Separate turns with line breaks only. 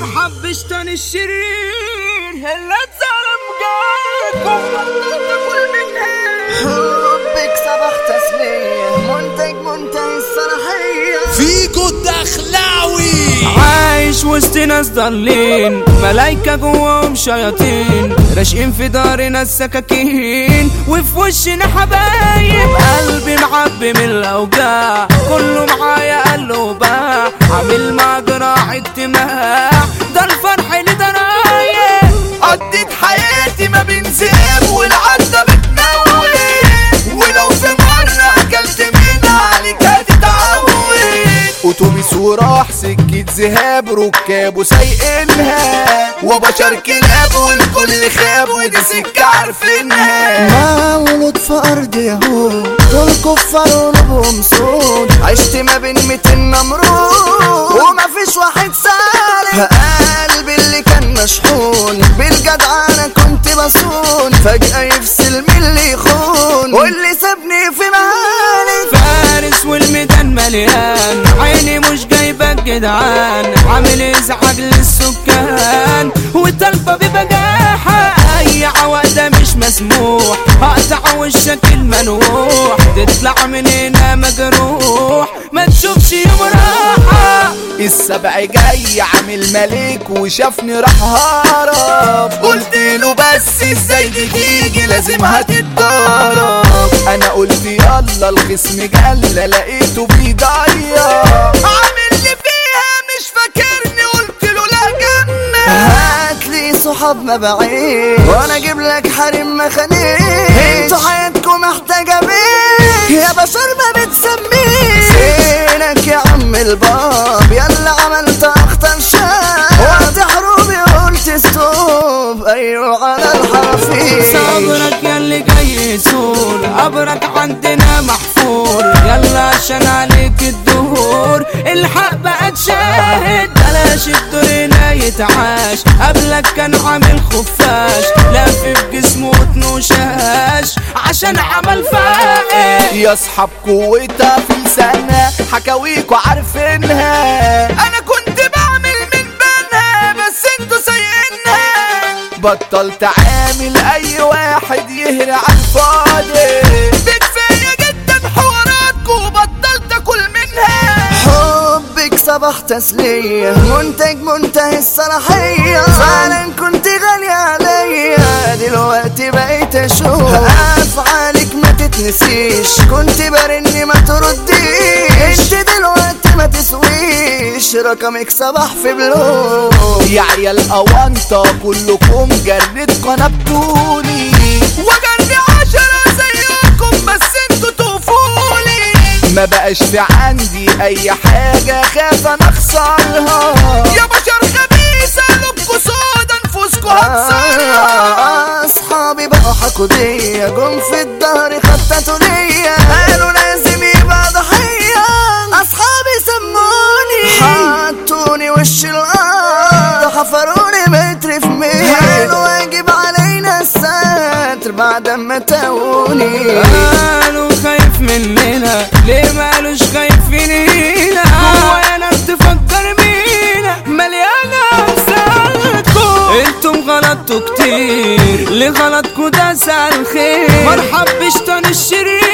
مرحب بشتان الشرير هلا اتظلم جاكم كل منها
حبك صباح تسلية منتج منتهي الصلاحية
فيكو الدخلاوي
عايش وسط ناس ضالين ملايكة جواهم شياطين راشقين في دارنا السكاكين وفي وشنا حبايب قلبي معبي من الأوجاع كله معايا قال باع عامل مع جراح اجتماع ده الفرح اللي ده رايق
قضيت حياتي ما بين ذئب والعدة بتموت ولو في مرة أكلت من عليك هتتعود أتوبيس وراح سكة ذهاب ركاب وسايقينها وبشر كلاب والكل خاب ودي سكة عارفينها
مولود في أرض يهود دول كفار ولبهم سود عشت ما بين ميتين نمرود وما فيش واحد سالك قلبي اللي كان مشحون بالجدعنة كنت بصون فجأة يفصل من اللي يخون واللي سابني في مهالك
فارس والميدان مليان عيني مش جايبة جدعان عامل ازعاج للسكان وطالبة ببجاحة اي عوادة مش مسموح هقطع وشك المنوح تطلع من هنا مجروح ما تشوفش يوم راحة
السبع جاي عامل ملك وشافني راح هرب قلت له بس ازاي دي تيجي لازم هتتضرب انا قلت يلا الخصم جل لقيته بيضيع عامل لي فيها مش فاكرني قلت له لا جنة
هات لي صحاب ما بعيش وانا اجيب لك حريم ما خانيش انتوا حياتكم محتاجه بيه يا بشر ما بتسميش فينك يا عم الباب يلا عملت اخطر شاب وقت حروبي قلت ستوب ايوه على الحرفيش
صبرك ياللي جاي يسول قبرك عندنا محفور يلا عشان عليك الدهور الحق بقى تشاهد بلاش الدور هنا يتعاش قبلك كان عامل خفاش لف في جسمه وتنوشاش عشان عمل فائق
يا اصحاب قوتها في لسانها حكاويكوا عارفينها انا كنت بعمل من بينها بس انتوا سايقينها بطلت عامل اي واحد يهري على الفاضي بكفايه جدا حواراتكوا بطلت اكل منها
حبك صباح تسلية منتج منتهي الصلاحية فعلا كنت غالية عليا دلوقتي بقيت اشوف افعالك ما تتنسيش كنت برني ما ترديش انت دلوقتي ما تسويش رقمك صباح في بلوك
يا عيال اوانطة كلكم جردكوا نبتوني وجري عشرة زيكم بس انتوا توفولي ما بقاش في عندي اي حاجة خاف انا اخسرها يا بشر خبيثة لبكوا سودا نفوسكوا هتصرها
اصحابي بقوا حقودية جم في الظهر خططوا ليا قالوا لازم يبقى ضحية اصحابي سموني حطوني وش الارض حفروني متر في مية قالوا واجب علينا الستر بعد ما تاوني
قالوا خايف مننا ليه مالوش خايف فينا هو يا ناس تفكر مينا مليانة أمثالكم انتم غلطتوا كتير اللي غلطكوا ده سأل خير مرحب بشتان الشرير